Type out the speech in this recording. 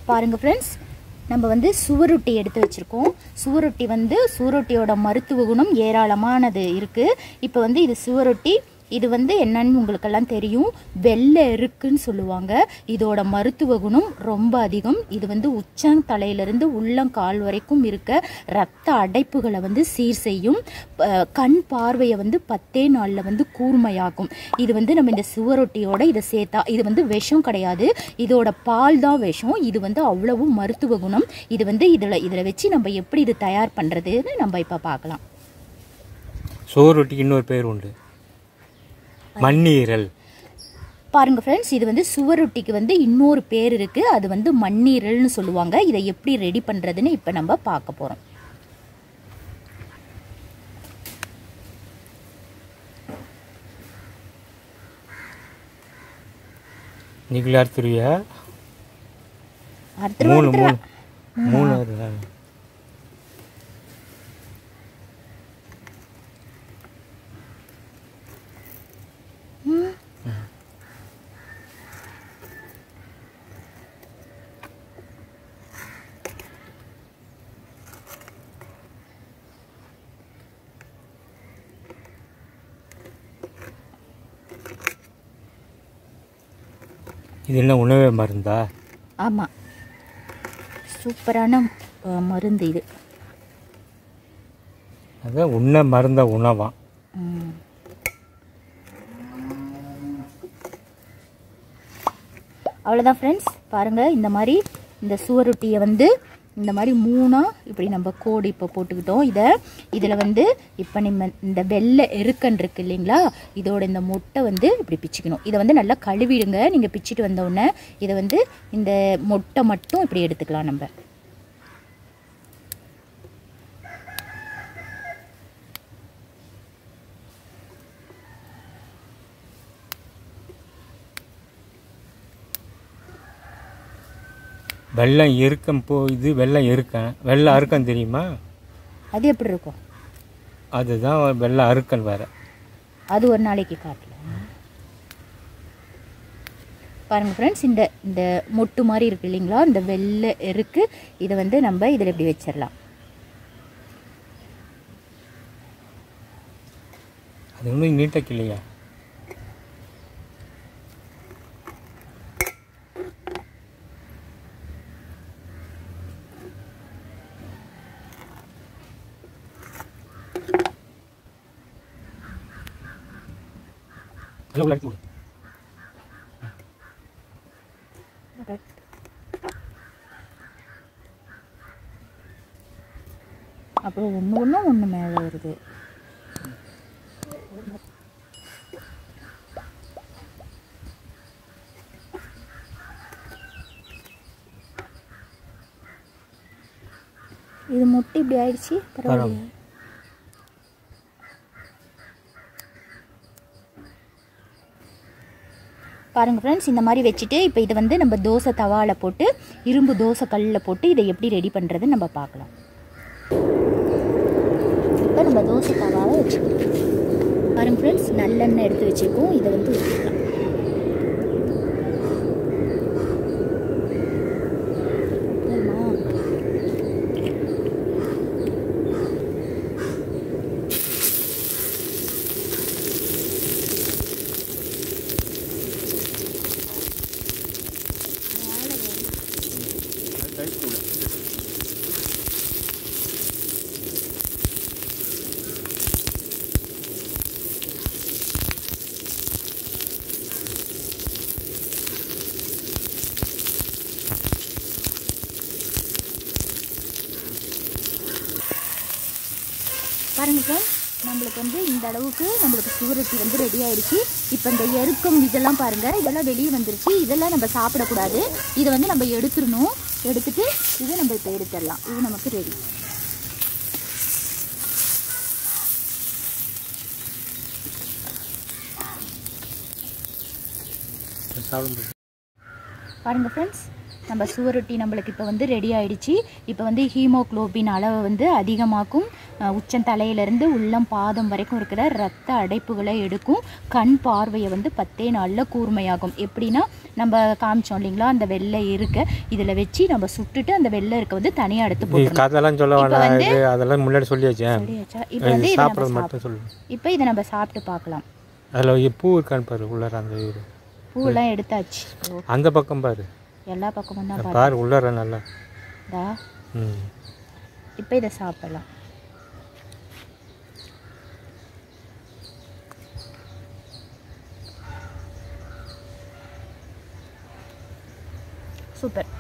பாருங்கள் ஃப்ரெண்ட்ஸ் நம்ம வந்து சுவரொட்டி எடுத்து வச்சுருக்கோம் சுவரொட்டி வந்து சுவரொட்டியோட மருத்துவ குணம் ஏராளமானது இருக்குது இப்போ வந்து இது சுவரொட்டி இது வந்து என்னன்னு உங்களுக்கெல்லாம் தெரியும் வெள்ளை எருக்குன்னு சொல்லுவாங்க இதோட மருத்துவ குணம் ரொம்ப அதிகம் இது வந்து உச்சம் தலையிலிருந்து உள்ளங்கால் வரைக்கும் இருக்க ரத்த அடைப்புகளை வந்து சீர் செய்யும் ப- கண் பார்வையை வந்து பத்தே நாளில் வந்து கூர்மையாகும் இது வந்து நம்ம இந்த சுவரொட்டியோட இதை சேர்த்தா இது வந்து விஷம் கிடையாது இதோட பால் தான் விஷம் இது வந்து அவ்வளவு மருத்துவ குணம் இது வந்து இதில் இதில் வச்சு நம்ம எப்படி இது தயார் பண்ணுறதுன்னு நம்ம இப்போ பார்க்கலாம் சோறு ரொட்டிக்கு இன்னொரு பேர் உண்டு மண்ணீரல் பாருங்க ஃப்ரெண்ட்ஸ் இது வந்து சுவரொட்டிக்கு வந்து இன்னொரு பேர் இருக்கு அது வந்து மண்ணீரல்னு சொல்லுவாங்க இதை எப்படி ரெடி பண்றதுன்னு இப்போ நம்ம பார்க்க போறோம் நீங்களே அறுத்துருவியா அடுத்த மூணு மூணு மூணு அறுவா. இது என்ன உணவே மருந்தா ஆமா சூப்பரான அஹ், மருந்து இது அதான் உண்ண மருந்த உணவாம் ம். அவ்வளோதான் ஃப்ரெண்ட்ஸ் பாருங்கள் இந்த மாதிரி இந்த சுவரொட்டியை வந்து இந்த மாதிரி மூணாக இப்படி நம்ம கோடு இப்போ போட்டுக்கிட்டோம் இதை இதில் வந்து இப்போ நம்ம இந்த வெள்ளை எருக்கன் இருக்கு இல்லைங்களா இதோட இந்த மொட்டை வந்து இப்படி பிச்சுக்கணும் இதை வந்து நல்லா கழுவிடுங்க நீங்கள் பிச்சுட்டு வந்த உடனே இதை வந்து இந்த மொட்டை மட்டும் இப்படி எடுத்துக்கலாம் நம்ம வெள்ளம் எருக்கம் போ இது வெள்ளம் எருக்கன் வெள்ளம் அறுக்கன் தெரியுமா அது எப்படி இருக்கும் அதுதான் வெள்ளம் அறுக்கன் வேற அது ஒரு நாளைக்கு காட்டலாம் பாருங்க ஃப்ரெண்ட்ஸ் இந்த இந்த மொட்டு மாதிரி இருக்கு இல்லைங்களா இந்த வெள்ளை இருக்கு இதை வந்து நம்ம இதில் இப்படி வச்சிடலாம் அது ஒன்றும் நீட்டக்கு இல்லையா எல்லாம் உள்ள எடுத்து விடு. அப்புறம் ஒன்று ஒன்று ஒன்று மேலே வருது இது முட்டை இப்படி ஆயிடுச்சு பரவாயில்லையா பாருங்க ஃப்ரெண்ட்ஸ் இந்த மாதிரி வச்சுட்டு இப்போ இதை வந்து நம்ம தோசை தவாவில் போட்டு இரும்பு தோசை கல்லில் போட்டு இதை எப்படி ரெடி பண்ணுறதுன்னு நம்ம பார்க்கலாம் இப்போ நம்ம தோசை தவாவை வச்சுக்கலாம் பாருங்க ஃப்ரெண்ட்ஸ் நல்லெண்ணெய் எடுத்து வச்சுருக்கோம் இதை வந்து ஊற்றிக்கலாம் பாருங்க ஃப்ரெண்ட்ஸ் நம்மளுக்கு வந்து இந்த அளவுக்கு நம்மளுக்கு சுவரொட்டி வந்து ரெடி ஆயிடுச்சு இப்போ இந்த எருக்கம் இதெல்லாம் பாருங்க இதெல்லாம் வெளியே வந்துருச்சு இதெல்லாம் நம்ம சாப்பிடக்கூடாது இதை வந்து நம்ம எடுத்துடணும் எடுத்துட்டு இதை நம்ம இப்போ எடுத்துடலாம் இது நமக்கு ரெடி சாப்பிட பாருங்க ஃப்ரெண்ட்ஸ் நம்ம சுவரொட்டி நம்மளுக்கு இப்போ வந்து ரெடி ஆயிடுச்சு இப்போ வந்து ஹீமோகுளோபின் அளவை வந்து அதிகமாக்கும் அஹ், உச்சம் தலையிலேருந்து உள்ளம் பாதம் வரைக்கும் இருக்கிற ரத்த அடைப்புகளை எடுக்கும் கண் பார்வையை வந்து பத்தே நாளில் கூர்மையாகும் எப்படின்னா நம்ம காமிச்சோம் இல்லைங்களா அந்த வெள்ளை இருக்க இதில் வச்சு நம்ம சுட்டுட்டு அந்த வெள்ளை இருக்க வந்து தனியாக எடுத்து நீ போட்டுருணும் கதெல்லாம் சொல்ல வேணாம் இது அதெல்லாம் முன்னாடி சொல்லியாச்சேன் சொல்லியாச்சா இப்போ வந்து இது இதை நம்ம சாப்பிட்றது சாப்பிட்டு மட்டும் சொல்லு இப்போ இதை நம்ம சாப்பிட்டு பார்க்கலாம் அதில் பூ இருக்கான்னு பாரு உள்ளார அந்த இது பூவெல்லாம் எடுத்தாச்சு ஓ, அந்த பக்கம் பாரு எல்லா பக்கமும் தான் பாரு பாரு உள்ளார நல்லா தா ம் இப்போ இதை சாப்பிடலாம் சூப்பர்